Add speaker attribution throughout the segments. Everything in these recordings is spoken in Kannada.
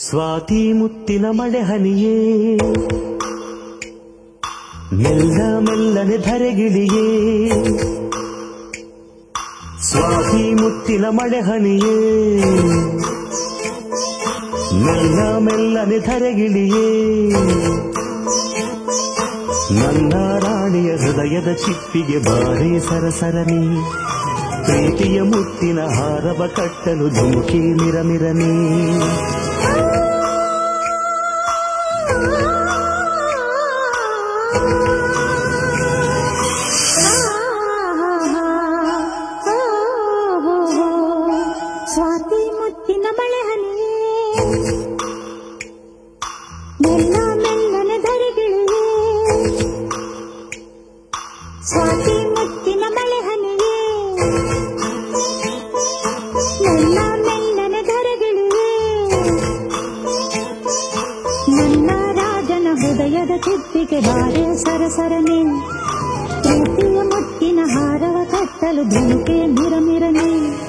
Speaker 1: ಸ್ವಾತಿ ಮುತ್ತಿನ ಮಳೆ ಹನಿಯೇ ಮೆಲ್ಲ ಮೆಲ್ಲನೆ ಧರೆಗಿಳಿಯೇ ಸ್ವಾತಿ ಮುತ್ತಿನ ಮಳೆ ಹನಿಯೇ ಮೆಲ್ಲ ಮೆಲ್ಲನೆ ಧರೆಗಿಳಿಯೇ ನನ್ನ ರಾಣಿಯ ಹೃದಯದ ಚಿಪ್ಪಿಗೆ ಬಾರೆ ಸರಸರನೆ ಪ್ರೀತಿಯ ಮುತ್ತಿನ ಹಾರವ ಕಟ್ಟಲು ಧುಮುಕಿ ಮಿರಮಿರನೆ
Speaker 2: ಸ್ವಾತಿ ಮುತ್ತಿನ ಮಳೆ ಹನಿಯೇ ಮೆಲ್ಲ ಮೆಲ್ಲನೆ ಧರೆಗಿಳಿಯೇ ಸ್ವಾತಿ ಮುತ್ತಿನ ಮಳೆ ಹನಿಯೇ ಮೆಲ್ಲ ಮೆಲ್ಲನೆ ಧರೆಗಿಳಿಯೇ ನನ್ನ ರಾಜನ ಹೃದಯದ ಚಿಪ್ಪಿಗೆ ಬಾರೆ ಸರಸರನೆ ಪ್ರೀತಿಯ ಮುತ್ತಿನ ಹಾರವ ಕಟ್ಟಲು ಧುಮುಕೆ ಮಿರಮಿರನೆ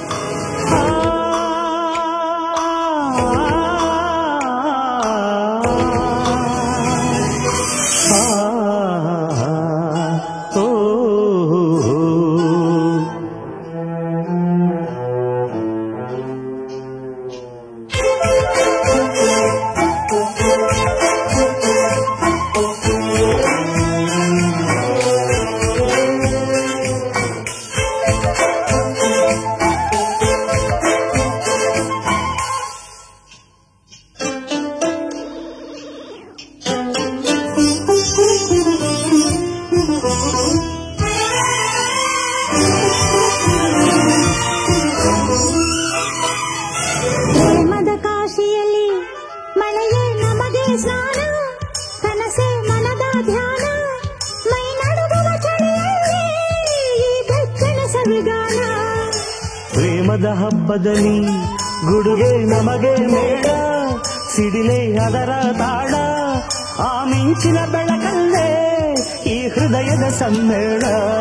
Speaker 2: ಪ್ರೇಮದ ಕಾಶಿಯಲ್ಲಿ ಮಳೆಯೇ ನಮಗೆ ಸ್ನಾನ ಕನಸೆ ಮನದ ಧ್ಯಾನ ಮೈ ನಡುಗುವ ಚಳಿಯಲ್ಲಿ ಈ ಬೆಚ್ಚನ ಸವಿಗಾನ
Speaker 1: ಪ್ರೇಮದ ಹಬ್ಬದಲ್ಲಿ ಗುಡುಗೆ ನಮಗೆ ಮೇಳ ಸಿಡಿಲೆ ಅದರ ತಾಳ ಆ ಮಿಂಚಿನ ಬೆಳಕಲ್ಲೇ ಈ ಹೃದಯದ ಸಮ್ಮೇಳ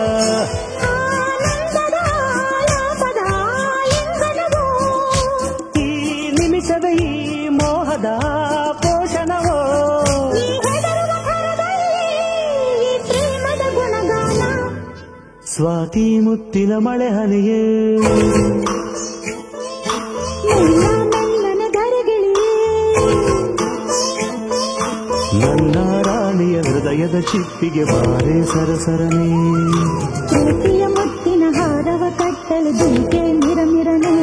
Speaker 2: ಆನಂದದ ಆಲಾಪದ ಲಿಂಗನವೋ
Speaker 1: ಈ ನಿಮಿಷದ ಈ ಮೋಹದ ಪೋಷಣವೋ
Speaker 2: ಈ ಹೆದರುವ ಥರದಲ್ಲಿ ಈ ಪ್ರೇಮದ ಗುಣಗಾನ
Speaker 1: ಸ್ವಾತಿ ಮುತ್ತಿನ ಮಳೆ ಹನಿಯೇ
Speaker 2: ಮೆಲ್ಲ ಮೆಲ್ಲನೆ ಧರೆಗಿಳಿಯೇ
Speaker 1: ನನ್ನ ರಾಣಿಯ ಹೃದಯದ ಚಿಪ್ಪಿಗೆ ಬಾರೆ ಸರಸರನೆ
Speaker 2: ಪ್ರೀತಿಯ ಮುತ್ತಿನ ಹಾರವ ಕಟ್ಟಲು ದುಂಕೆ ಮಿರಮಿರನೆ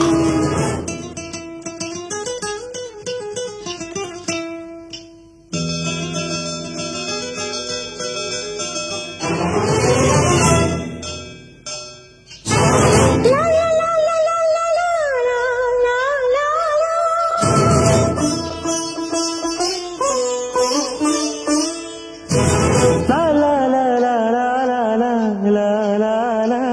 Speaker 2: ಲಾ ಲಾ ಲಾ ಲಾ ಲಾ ಲಾ ಲಾ ಲಾ ಲಾ
Speaker 1: ಲಾ ಲಾ ಲಾ ಲಾ ಲಾ ಲಾ ಲಾ ಲಾ ಲಾ ಲಾ.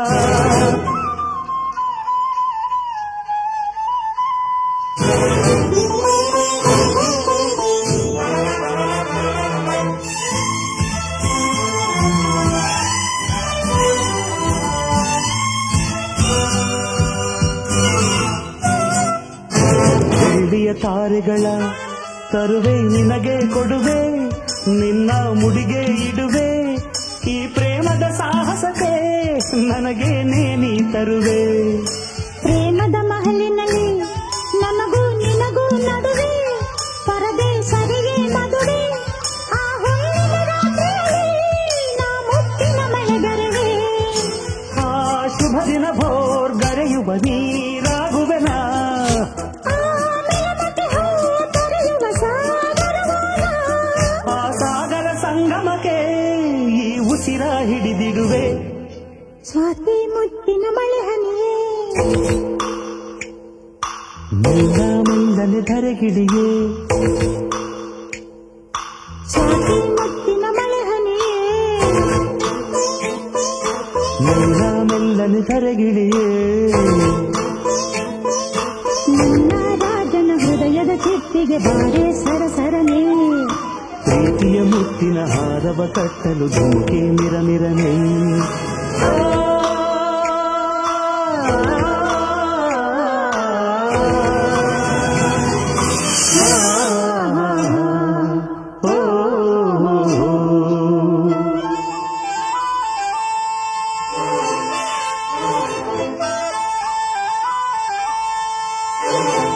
Speaker 1: ಬೆಳ್ಳಿಯ ತಾರೆಗಳ ತರುವೆ ನಿನಗೆ ಕೊಡುವೆ ನಿನ್ನ ಮುಡಿಗೆ ಇಡುವೆ ಈ ಪ್ರೇಮದ ಸಾಹಸಕ್ಕೆ ನನಗೆ ನೀ ತರುವೆ
Speaker 2: ಪ್ರೇಮದ ಮಹಲಿನಲ್ಲಿ ನಮಗೂ ನಿನಗೂ ನಡುವೆ ಪರದೆ ಸರಿಗೆ ಮದುವೆ ಆ ಹುಣ್ಣಿಮೆ ರಾತ್ರಿಯಲ್ಲಿ ನಾ ಮುತ್ತಿನ ಮಳೆಗರವೇ
Speaker 1: ಆ ಶುಭ ದಿನ ಭೋರ್ ಗರೆಯುವ ನೀರಾಗುವೆನ
Speaker 2: ಆ ಮಿಲಮತಿ ಹೂ ತೊರೆಯುವ ಸಾಗರವಾನ
Speaker 1: ಆ ಸಾಗರ ಸಂಗಮಕ್ಕೆ ಈ ಉಸಿರ ಹಿಡಿದಿಡುವೆ
Speaker 2: ಸ್ವಾತಿ ಮುತ್ತಿನ ಮಳೆ ಹನಿಯೇ
Speaker 1: ಮೆಲ್ಲ ಮೆಲ್ಲನೆ ಧರೆಗಿಳಿಯೇ
Speaker 2: ಸ್ವಾತಿ ಮುತ್ತಿನ ಮಳೆ ಹನಿಯೇ
Speaker 1: ಮೆಲ್ಲ ಮೆಲ್ಲನೆ ಧರೆಗಿಳಿಯೇ
Speaker 2: ನನ್ನ ರಾಜನ ಹೃದಯದ ಚಿಪ್ಪಿಗೆ ಬಾರೆ ಸರಸರನೆ
Speaker 1: ಪ್ರೀತಿಯ ಮುತ್ತಿನ ಹಾರವ ಕಟ್ಟಲು ಧುಮುಕಿ ಮಿರಮಿರನೆ ಆ
Speaker 2: ಆ